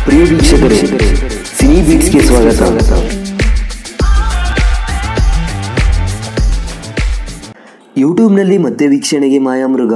ಪ್ರಿಯ ವೀಕ್ಷಕರೇ ಸಿನಿ ಬೀಟ್ಸ್ಗೆ ಸ್ವಾಗತ ಯೂಟ್ಯೂಬ್ನಲ್ಲಿ ಮತ್ತೆ ವೀಕ್ಷಣೆಗೆ ಮಾಯಾಮೃಗ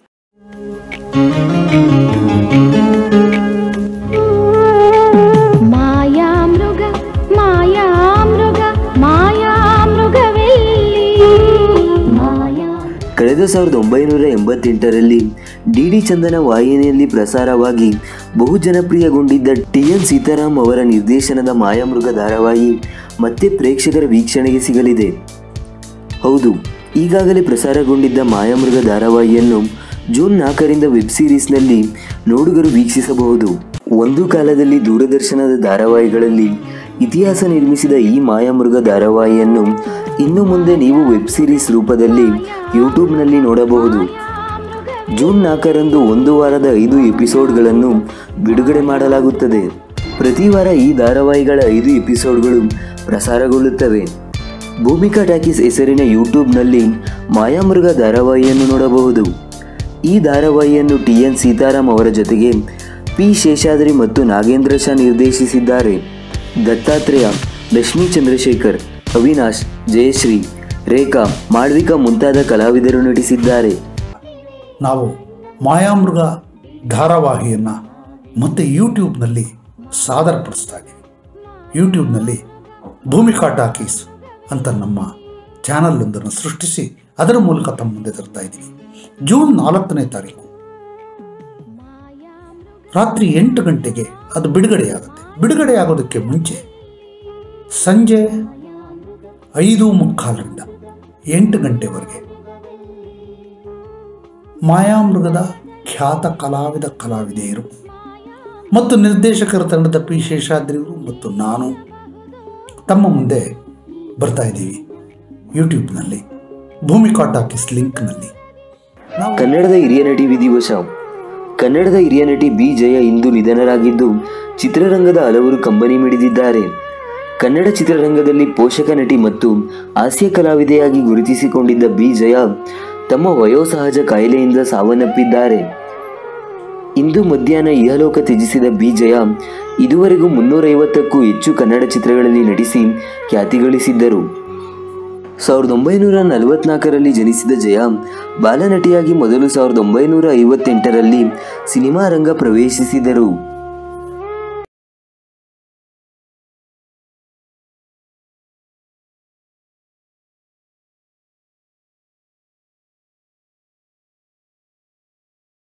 ಮಾಯಾಮೃಗ ಮಾಯಾಮೃಗ ಮಾಯಾಮೃಗವೆಲ್ಲಿ ಮಾಯಾ ಕಳೆದ ಸಾವಿರದ ಒಂಬೈನೂರ ಎಂಬತ್ತೆಂಟರಲ್ಲಿ ಡಿ ಡಿ ಚಂದನ ವಾಹಿನಿಯಲ್ಲಿ ಪ್ರಸಾರವಾಗಿ ಬಹು ಜನಪ್ರಿಯಗೊಂಡಿದ್ದ ಟಿ ಎನ್ ಸೀತಾರಾಮ್ ಅವರ ನಿರ್ದೇಶನದ ಮಾಯಾಮೃಗ ಧಾರಾವಾಹಿ ಮತ್ತೆ ಪ್ರೇಕ್ಷಕರ ವೀಕ್ಷಣೆಗೆ ಸಿಗಲಿದೆ ಹೌದು ಈಗಾಗಲೇ ಪ್ರಸಾರಗೊಂಡಿದ್ದ ಮಾಯಾಮೃಗ ಧಾರಾವಾಹಿಯನ್ನು ಜೂನ್ ನಾಲ್ಕರಿಂದ ವೆಬ್ ಸೀರೀಸ್ನಲ್ಲಿ ನೋಡುಗರು ವೀಕ್ಷಿಸಬಹುದು ಒಂದು ಕಾಲದಲ್ಲಿ ದೂರದರ್ಶನದ ಧಾರಾವಾಹಿಗಳಲ್ಲಿ ಇತಿಹಾಸ ನಿರ್ಮಿಸಿದ ಈ ಮಾಯಾಮೃಗ ಧಾರಾವಾಹಿಯನ್ನು ಇನ್ನು ಮುಂದೆ ನೀವು ವೆಬ್ ಸೀರೀಸ್ ರೂಪದಲ್ಲಿ ಯೂಟ್ಯೂಬ್ನಲ್ಲಿ ನೋಡಬಹುದು ಜೂನ್ ನಾಲ್ಕರಂದು ಒಂದು ವಾರದ ಐದು ಎಪಿಸೋಡ್ಗಳನ್ನು ಬಿಡುಗಡೆ ಮಾಡಲಾಗುತ್ತದೆ ಪ್ರತಿ ವಾರ ಈ ಧಾರಾವಾಹಿಗಳ ಐದು ಎಪಿಸೋಡ್ಗಳು ಪ್ರಸಾರಗೊಳ್ಳುತ್ತವೆ ಭೂಮಿಕಾ ಟಾಕೀಸ್ ಹೆಸರಿನ ಯೂಟ್ಯೂಬ್ನಲ್ಲಿ ಮಾಯಾಮೃಗ ಧಾರಾವಾಹಿಯನ್ನು ನೋಡಬಹುದು ಈ ಧಾರಾವಾಹಿಯನ್ನು ಟಿ ಎನ್ ಸೀತಾರಾಮ್ ಅವರ ಜೊತೆಗೆ ಪಿ ಶೇಷಾದ್ರಿ ಮತ್ತು ನಾಗೇಂದ್ರ ಶಾ ನಿರ್ದೇಶಿಸಿದ್ದಾರೆ ದತ್ತಾತ್ರೇಯ ಲಕ್ಷ್ಮೀ ಚಂದ್ರಶೇಖರ್ ಅವಿನಾಶ್ ಜಯಶ್ರೀ ರೇಖಾ ಮಾಳ್ವಿಕಾ ಮುಂತಾದ ಕಲಾವಿದರು ನಟಿಸಿದ್ದಾರೆ ನಾವು ಮಾಯಾಮೃಗ ಧಾರಾವಾಹಿಯನ್ನು ಮತ್ತೆ ಯೂಟ್ಯೂಬ್ನಲ್ಲಿ ಸಾದರಪಡಿಸ್ತಾ ಇದ್ದೀವಿ ಯೂಟ್ಯೂಬ್ನಲ್ಲಿ ಭೂಮಿಕಾ ಟಾಕೀಸ್ ಅಂತ ನಮ್ಮ ಚಾನಲ್ ಒಂದನ್ನು ಸೃಷ್ಟಿಸಿ ಅದರ ಮೂಲಕ ತಮ್ಮ ಮುಂದೆ ತರ್ತಾ ಇದ್ದೀವಿ ಜೂನ್ ನಾಲ್ಕನೇ ತಾರೀಕು ರಾತ್ರಿ ಎಂಟು ಗಂಟೆಗೆ ಅದು ಬಿಡುಗಡೆಯಾಗುತ್ತೆ ಬಿಡುಗಡೆಯಾಗೋದಕ್ಕೆ ಮುಂಚೆ ಸಂಜೆ ಐದು ಮುಕ್ಕಾಲರಿಂದ ಎಂಟು ಗಂಟೆವರೆಗೆ ಮಾಯಾಮೃಗದ ಖ್ಯಾತ ಕಲಾವಿದ ಕಲಾವಿದೆಯರು ಮತ್ತು ನಿರ್ದೇಶಕರ ತಂಡದ ಪಿ ಶೇಷಾದ್ರಿಯವರು ಮತ್ತು ನಾನು ತಮ್ಮ ಮುಂದೆ ಬರ್ತಾ ಇದ್ದೀವಿ ಯೂಟ್ಯೂಬ್ನಲ್ಲಿ ಭೂಮಿಕಾ ಟಾಕೀಸ್ ಲಿಂಕ್ನಲ್ಲಿ ನಾವು ಕನ್ನಡದ ಹಿರಿಯ ನಟಿ ವಿಧಿವಶ ಕನ್ನಡದ ಹಿರಿಯ ನಟಿ ಬಿ ಜಯ ಇಂದು ನಿಧನರಾಗಿದ್ದು ಚಿತ್ರರಂಗದ ಹಲವರು ಕಂಬನಿ ಮಿಡಿದಿದ್ದಾರೆ ಕನ್ನಡ ಚಿತ್ರರಂಗದಲ್ಲಿ ಪೋಷಕ ನಟಿ ಮತ್ತು ಹಾಸ್ಯ ಕಲಾವಿದೆಯಾಗಿ ಗುರುತಿಸಿಕೊಂಡಿದ್ದ ಬಿ ಜಯ ತಮ್ಮ ವಯೋಸಹಜ ಕಾಯಿಲೆಯಿಂದ ಸಾವನ್ನಪ್ಪಿದ್ದಾರೆ ಇಂದು ಮಧ್ಯಾಹ್ನ ಇಹಲೋಕ ತ್ಯಜಿಸಿದ ಬಿ ಜಯ ಇದುವರೆಗೂ ಮುನ್ನೂರೈವತ್ತಕ್ಕೂ ಹೆಚ್ಚು ಕನ್ನಡ ಚಿತ್ರಗಳಲ್ಲಿ ನಟಿಸಿ ಖ್ಯಾತಿ ಗಳಿಸಿದ್ದರು ಸಾವಿರದ ಒಂಬೈನೂರ ನಲವತ್ನಾಲ್ಕರಲ್ಲಿ ಜನಿಸಿದ ಜಯ ಬಾಲನಟಿಯಾಗಿ ಮೊದಲು ಸಾವಿರದ ಒಂಬೈನೂರ ಐವತ್ತೆಂಟರಲ್ಲಿ ಸಿನಿಮಾ ರಂಗ ಪ್ರವೇಶಿಸಿದರು